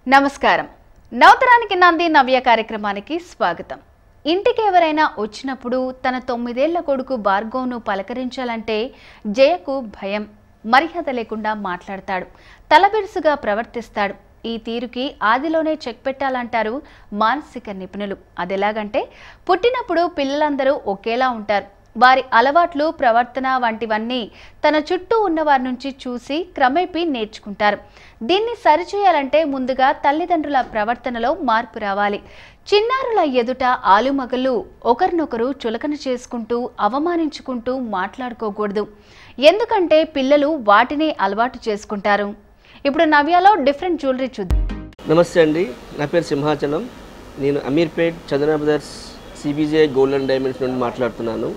నమస్కారం నవతరానికి నాంది నవ్య కార్యక్రమానికి స్వాగతం ఇంటికి ఎవరైనా వచ్చినప్పుడు తన తొమ్మిదేళ్ల కొడుకు భార్గవ్ను పలకరించాలంటే జయకు భయం మర్యాద లేకుండా మాట్లాడతాడు తలబిరుసుగా ప్రవర్తిస్తాడు ఈ తీరుకి ఆదిలోనే చెక్ పెట్టాలంటారు మానసిక నిపుణులు అదెలాగంటే పుట్టినప్పుడు పిల్లలందరూ ఒకేలా ఉంటారు వారి అలవాట్లు ప్రవర్తన వంటివన్నీ తన చుట్టూ ఉన్న వారి నుంచి చూసి క్రమేపీ నేర్చుకుంటారు దీన్ని సరిచేయాలంటే ముందుగా తల్లిదండ్రుల ప్రవర్తనలో మార్పు రావాలి చిన్నారుల ఎదుట ఆలుమగలు ఒకరినొకరు చులకన చేసుకుంటూ అవమానించుకుంటూ మాట్లాడుకోకూడదు ఎందుకంటే పిల్లలు వాటిని అలవాటు చేసుకుంటారు ఇప్పుడు నవ్యాలో డిఫరెంట్ జ్యువెలరీ చూద్దాం నమస్తే అండి నా పేరు సింహాచలం నేను Ameerpet Chandana brothers CBJ gold and diamonds నుండి మాట్లాడుతున్నాను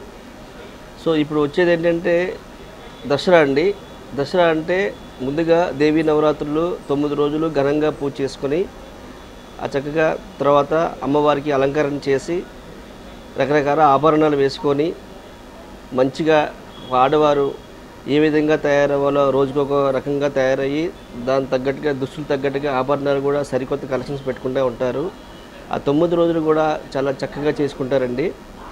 సో ఇప్పుడు వచ్చేది ఏంటంటే దసరా అండి దసరా అంటే ముందుగా దేవీ నవరాత్రులు తొమ్మిది రోజులు ఘనంగా పూజ చేసుకొని ఆ చక్కగా తర్వాత అమ్మవారికి అలంకరణ చేసి రకరకాల ఆభరణాలు వేసుకొని మంచిగా ఆడవారు ఏ విధంగా తయారవ్వాలో రోజుకొక రకంగా తయారయ్యి దాని తగ్గట్టుగా దుస్తులు తగ్గట్టుగా ఆభరణాలు కూడా సరికొత్త కలెక్షన్స్ పెట్టుకుంటూ ఉంటారు ఆ తొమ్మిది రోజులు కూడా చాలా చక్కగా చేసుకుంటారండి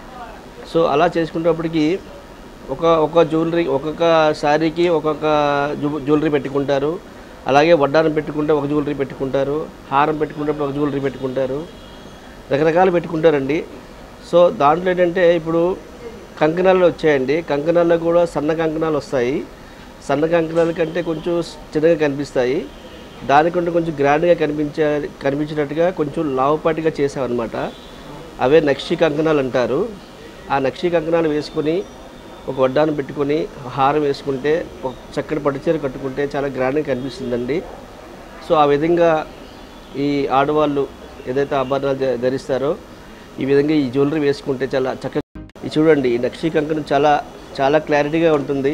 సో అలా చేసుకునేటప్పటికి ఒక ఒక జ్యువెలరీ ఒక్కొక్క శారీకి ఒక్కొక్క జ్యు- జ్యువెలరీ పెట్టుకుంటారు అలాగే వడ్డానం పెట్టుకుంటే ఒక జ్యువెలరీ పెట్టుకుంటారు హారం పెట్టుకుంటే ఒక జ్యువెలరీ పెట్టుకుంటారు రకరకాలు పెట్టుకుంటారండి సో దాంట్లో ఏంటంటే ఇప్పుడు కంకణాలు వచ్చాయండి కంకణాల్లో కూడా సన్న కంకణాలు వస్తాయి సన్న కంకణాల కంటే కొంచెం చిన్నగా కనిపిస్తాయి దానికంటే కొంచెం గ్రాండ్గా కనిపించే కనిపించినట్టుగా కొంచెం లావుపాటిగా చేసామన్నమాట అవే నక్షి కంకణాలు అంటారు ఆ నక్షి కంకణాలు వేసుకొని ఒక వడ్డానం పెట్టుకొని హారం వేసుకుంటే ఒక చక్కటి పట్టుచీర కట్టుకుంటే చాలా గ్రాండ్గా కనిపిస్తుందండి సో ఆ విధంగా ఈ ఆడవాళ్ళు ఏదైతే ఆభరణాలు ధ- ధరిస్తారో ఈ విధంగా ఈ జ్యువెలరీ వేసుకుంటే చాలా చక్కగా ఇది చూడండి ఈ నక్షి కంకణం చాలా చాలా క్లారిటీగా ఉంటుంది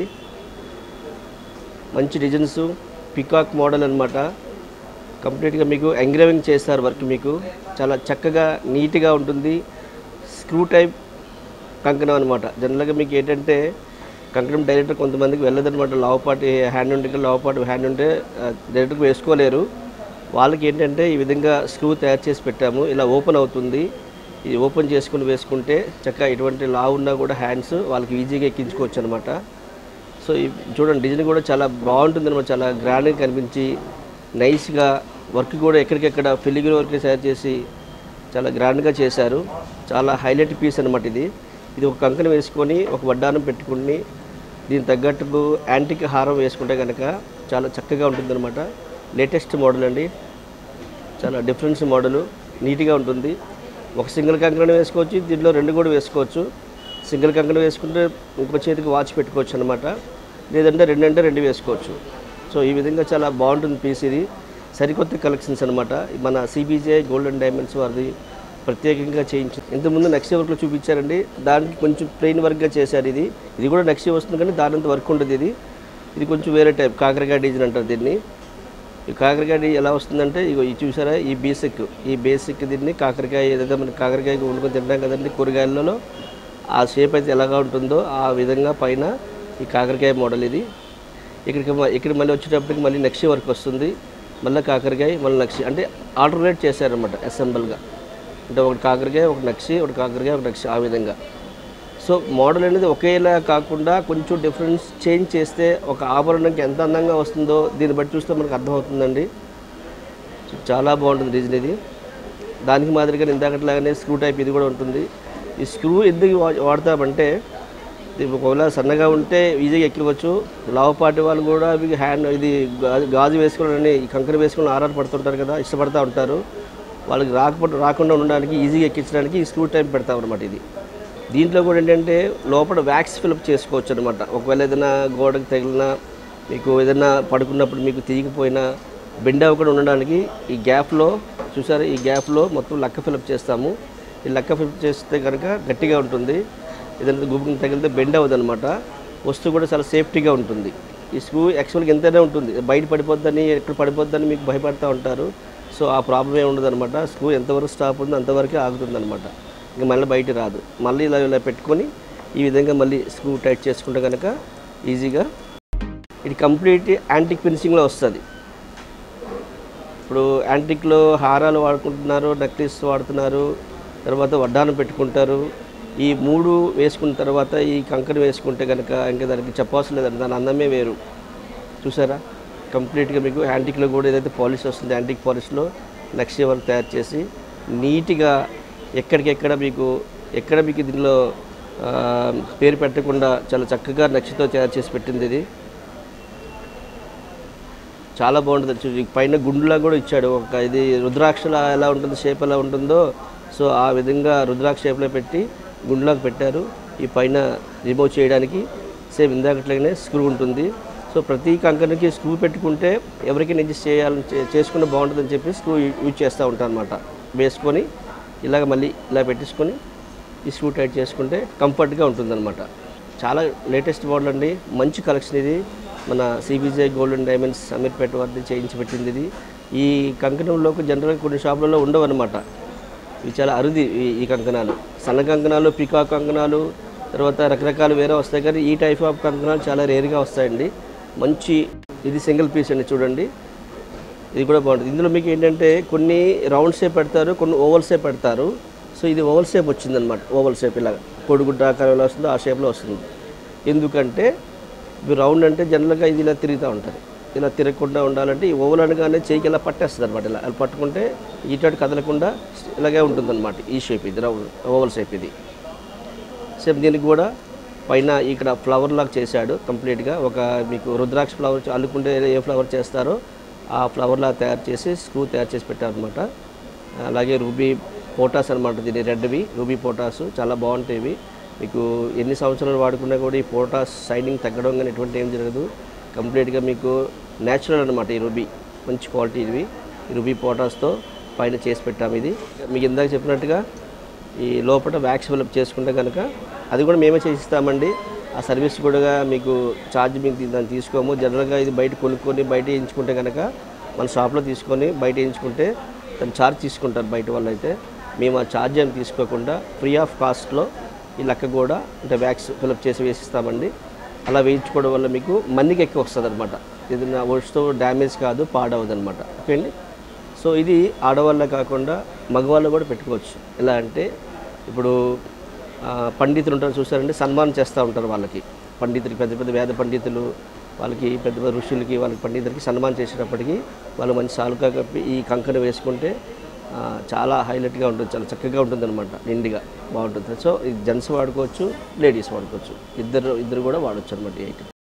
మంచి డిజైన్స్ పికాక్ మోడల్ అనమాట కంప్లీట్గా మీకు ఎంగ్రేవింగ్ చేస్తారు వర్క్ మీకు చాలా చక్కగా నీట్గా ఉంటుంది స్క్రూ టైప్ కంకణం అనమాట జనరల్గా మీకు ఏంటంటే కంకణం డైరెక్ట్ కొంతమందికి వెళ్ళదన్నమాట లావుపాటి హ్యాండ్ ఉంటే లావుపాటి హ్యాండ్ ఉంటే ఆ, డైరెక్ట్గా వేసుకోలేరు వాళ్ళకి ఏంటంటే ఈ విధంగా స్క్రూ తయారు చేసి పెట్టాము ఇలా ఓపెన్ అవుతుంది ఇది ఓపెన్ చేసుకుని వేసుకుంటే చక్కగా ఎటువంటి లావు ఉన్నా కూడా హ్యాండ్స్ వాళ్ళకి ఈజీగా ఎక్కించుకోవచ్చు అనమాట సో ఈ చూడండి డిజైన్ కూడా చాలా బాగుంటుంది అనమాట చాలా గ్రాండ్గా కనిపించి నైస్గా వర్క్ కూడా ఎక్కడికెక్కడ ఫిలిగ్రీ వర్క్ తయారు చేసి చాలా గ్రాండ్గా చేశారు చాలా హైలైట్ పీస్ అనమాట ఇది ఇది ఒక కంకణ వేసుకొని ఒక వడ్డానం పెట్టుకుని దీనికి తగ్గట్టుకు యాంటిక్ హారం వేసుకుంటే కనుక చాలా చక్కగా ఉంటుందన్నమాట లేటెస్ట్ మోడల్ అండి చాలా డిఫరెన్స్ మోడలు నీట్గా ఉంటుంది ఒక సింగిల్ కంకణం వేసుకోవచ్చు దీంట్లో రెండు కూడా వేసుకోవచ్చు సింగిల్ కంకణం వేసుకుంటే ఇంకో చేతికి వాచ్ పెట్టుకోవచ్చు అనమాట లేదంటే రెండు అంటే రెండు వేసుకోవచ్చు సో ఈ విధంగా చాలా బాగుంటుంది పీస్ ఇది సరికొత్త కలెక్షన్స్ అనమాట మన సిబిజే గోల్డ్ అండ్ డైమండ్స్ వారిది ప్రత్యేకంగా చేయించి ఇంతకుముందు నక్షి వర్క్లో చూపించారండి దానికి కొంచెం ప్లెయిన్ వర్క్గా చేశారు ఇది ఇది కూడా నక్షి వస్తుంది కానీ దానంత వర్క్ ఉంటుంది ఇది ఇది కొంచెం వేరే టైప్ కాకరకాయ డిజైన్ అంటారు దీన్ని ఈ కాకరకాయ ఎలా వస్తుందంటే ఇగో ఇది చూసారా ఈ బేసిక్ ఈ బేసిక్ దీన్ని కాకరకాయ ఏదైతే మన కాకరకాయ వండుకొని తింటాం కదండి కూరగాయలలో ఆ షేప్ అయితే ఎలాగా ఉంటుందో ఆ విధంగా పైన ఈ కాకరకాయ మోడల్ ఇది ఇక్కడికి మ- ఇక్కడ మళ్ళీ వచ్చేటప్పటికి మళ్ళీ నక్షి వర్క్ వస్తుంది మళ్ళీ కాకరకాయ మళ్ళీ నక్షి అంటే ఆల్టర్నేట్ చేశారనమాట అసెంబుల్గా అంటే ఒకటి కాకరకాయ ఒక నక్షి ఒకటి కాకరకాయ ఒక నక్షి ఆ విధంగా సో మోడల్ అనేది ఒకేలా కాకుండా కొంచెం డిఫరెన్స్ చేంజ్ చేస్తే ఒక ఆభరణంకి ఎంత అందంగా వస్తుందో దీన్ని బట్టి చూస్తే మనకు అర్థమవుతుందండి సో చాలా బాగుంటుంది డిజైన్ ఇది దానికి మాదిరిగా ఇందాకట్లాగానే స్క్రూ టైప్ ఇది కూడా ఉంటుంది ఈ స్క్రూ ఎందుకు వా- వాడతామంటే ఇది ఒకవేళ సన్నగా ఉంటే ఈజీగా ఎక్కవచ్చు లావుపాటి వాళ్ళు కూడా ఇవి హ్యాండ్ ఇది గా- గాజు వేసుకోవాలని ఈ కంకర వేసుకొని ఆరాట పడుతుంటారు కదా ఇష్టపడతా ఉంటారు వాళ్ళకి రాకపోతే రాకుండా ఉండడానికి ఈజీగా ఎక్కించడానికి ఈ స్క్రూ టైప్ పెడతాం అనమాట ఇది దీంట్లో కూడా ఏంటంటే లోపల వ్యాక్స్ ఫిలప్ చేసుకోవచ్చు అనమాట ఒకవేళ ఏదైనా గోడకు తగిలినా మీకు ఏదైనా పడుకున్నప్పుడు మీకు తీగిపోయినా బెండ్ అవ్వకుండా ఉండడానికి ఈ గ్యాప్లో చూసారా ఈ గ్యాప్లో మొత్తం లక్క ఫిలప్ చేస్తాము ఈ లక్క ఫిలప్ చేస్తే కనుక గట్టిగా ఉంటుంది ఏదైనా గుబుకు తగిలితే బెండ్ అవ్వదు అనమాట వస్తువు కూడా చాలా సేఫ్టీగా ఉంటుంది ఈ స్క్రూ యాక్చువల్గా ఎంతైనా ఉంటుంది బయట పడిపోద్దని ఎక్కడ పడిపోద్దని మీకు భయపడుతూ ఉంటారు సో ఆ ప్రాబ్లం ఏమి ఉండదు అనమాట స్క్రూ ఎంతవరకు స్టాప్ ఉందో అంతవరకే ఆగుతుంది అనమాట ఇంకా మళ్ళీ బయట రాదు మళ్ళీ ఇలా ఇలా పెట్టుకొని ఈ విధంగా మళ్ళీ స్క్రూ టైట్ చేసుకుంటే కనుక ఈజీగా ఇది కంప్లీట్ యాంటిక్ ఫినిషింగ్లో వస్తుంది ఇప్పుడు యాంటిక్లో హారాలు వాడుకుంటున్నారు నెక్లెస్ వాడుతున్నారు తర్వాత వడ్డానం పెట్టుకుంటారు ఈ మూడు వేసుకున్న తర్వాత ఈ కంకణ వేసుకుంటే కనుక ఇంకా దానికి చెప్పవలసిన లేదండి దాని అందమే వేరు చూసారా కంప్లీట్గా మీకు యాంటిక్లో కూడా ఏదైతే పాలిష్ వస్తుంది యాంటిక్ పాలిష్లో నక్షి వర్క్ తయారు చేసి నీట్గా ఎక్కడికెక్కడ మీకు ఎక్కడ మీకు దీనిలో ఆ, పేరు పెట్టకుండా చాలా చక్కగా నక్షితో తయారు చేసి పెట్టింది ఇది చాలా బాగుంటుంది చూ- ఈ పైన గుండులా కూడా ఇచ్చాడు ఒక ఇది రుద్రాక్షల ఎలా ఉంటుంది షేప్ ఎలా ఉంటుందో సో ఆ విధంగా రుద్రాక్ష షేప్లో పెట్టి గుండులాగా పెట్టారు ఈ పైన రిమూవ్ చేయడానికి సేమ్ ఇందాకట్లాగానే స్క్రూ ఉంటుంది సో ప్రతి కంకణకి స్క్రూ పెట్టుకుంటే ఎవరికి అడ్జస్ట్ చేయాలని చే- చేసుకుంటే బాగుంటుందని చెప్పి స్క్రూ యూ- యూజ్ చేస్తూ ఉంటాను అనమాట వేసుకొని ఇలాగ మళ్ళీ ఇలా పెట్టేసుకొని ఈ స్క్రూ టైట్ చేసుకుంటే కంఫర్ట్గా ఉంటుందన్నమాట చాలా లేటెస్ట్ మోడల్ అండి మంచి కలెక్షన్ ఇది మన CBJ gold and diamonds Ameerpet వారిని చేయించి పెట్టింది ఇది ఈ కంకణంలోకి జనరల్గా కొన్ని షాపులలో ఉండవు అనమాట ఇవి చాలా అరుది ఈ ఈ కంకణాలు సన్న కంకణాలు పికాక్ కంకణాలు తర్వాత రకరకాలు వేరే వస్తాయి కానీ ఈ టైప్ ఆఫ్ కంకణాలు చాలా రేర్గా వస్తాయండి మంచి ఇది సింగిల్ పీస్ అండి చూడండి ఇది కూడా బాగుంటుంది ఇందులో మీకు ఏంటంటే కొన్ని రౌండ్ షేప్ పెడతారు కొన్ని ఓవల్ షేప్ పెడతారు సో ఇది ఓవల్ షేప్ వచ్చిందనమాట ఓవల్ షేప్ ఇలాగ పొడుగుడ్డ ఆకారం ఎలా వస్తుందో ఆ షేప్లో వస్తుంది ఎందుకంటే ఇవి రౌండ్ అంటే జనరల్గా ఇది ఇలా తిరుగుతూ ఉంటుంది ఇలా తిరగకుండా ఉండాలంటే ఈ ఓవల్ అనగానే చేయికి ఇలా పట్టేస్తుంది అనమాట ఇలా అలా పట్టుకుంటే ఇటు కదలకుండా ఇలాగే ఉంటుందన్నమాట ఈ షేప్ ఇది రౌండ్ ఓవల్ షేప్ ఇది సేమ్ దీనికి కూడా పైన ఇక్కడ ఫ్లవర్ లాగా చేశాడు కంప్లీట్గా ఒక మీకు రుద్రాక్ష ఫ్లవర్ అల్లుకుంటే ఏ ఫ్లవర్ చేస్తారో ఆ ఫ్లవర్ లాగా తయారు చేసి స్క్రూ తయారు చేసి పెట్టారనమాట అలాగే రూబీ పోటాస్ అనమాట దీని రెడ్వి రూబీ పోటాస్ చాలా బాగుంటాయి ఇవి మీకు ఎన్ని సంవత్సరాలు వాడుకున్నా కూడా ఈ పోటాస్ సైనింగ్ తగ్గడం కానీ ఎటువంటి ఏం జరగదు కంప్లీట్గా మీకు న్యాచురల్ అనమాట ఈ రూబీ మంచి క్వాలిటీ ఇవి ఈ రూబీ పోటాస్తో పైన చేసి పెట్టాము ఇది మీకు ఇందాక చెప్పినట్టుగా ఈ లోపల వ్యాక్స్ ఫిలప్ చేసుకుంటే కనుక అది కూడా మేమే చేసిస్తామండి ఆ సర్వీస్ కూడా మీకు ఛార్జ్ మీకు తీ- దాన్ని తీసుకోము జనరల్గా ఇది బయట కొనుక్కొని బయట వేయించుకుంటే కనుక మన షాప్లో తీసుకొని బయట వేయించుకుంటే దాన్ని ఛార్జ్ తీసుకుంటారు బయట వాళ్ళు అయితే మేము ఆ ఛార్జ్ ఏమి తీసుకోకుండా ఫ్రీ ఆఫ్ కాస్ట్లో ఈ లెక్క కూడా అంటే వ్యాక్స్ ఫిలప్ చేసి వేసిస్తామండి అలా వేయించుకోవడం వల్ల మీకు మన్నికి ఎక్కువ వస్తుంది అనమాట ఇది నా వస్తువు డ్యామేజ్ కాదు పాడవదు అనమాట ఓకే అండి సో ఇది ఆడవాళ్ళే కాకుండా మగవాళ్ళు కూడా పెట్టుకోవచ్చు ఎలా అంటే ఇప్పుడు ఆ, పండితులు ఉంటారు చూసారంటే సన్మానం చేస్తూ ఉంటారు వాళ్ళకి పండితులకి పెద్ద పెద్ద వేద పండితులు వాళ్ళకి పెద్ద పెద్ద ఋషులకి వాళ్ళకి పండితులకి సన్మానం చేసేటప్పటికి వాళ్ళు మంచి సాలుకా కప్పి ఈ కంకణ వేసుకుంటే ఆ, చాలా హైలైట్గా ఉంటుంది చాలా చక్కగా ఉంటుంది అనమాట నిండుగా బాగుంటుంది సో ఇది జెంట్స్ వాడుకోవచ్చు లేడీస్ వాడుకోవచ్చు ఇద్దరు ఇద్దరు కూడా వాడచ్చు అనమాట ఈ ఐటమ్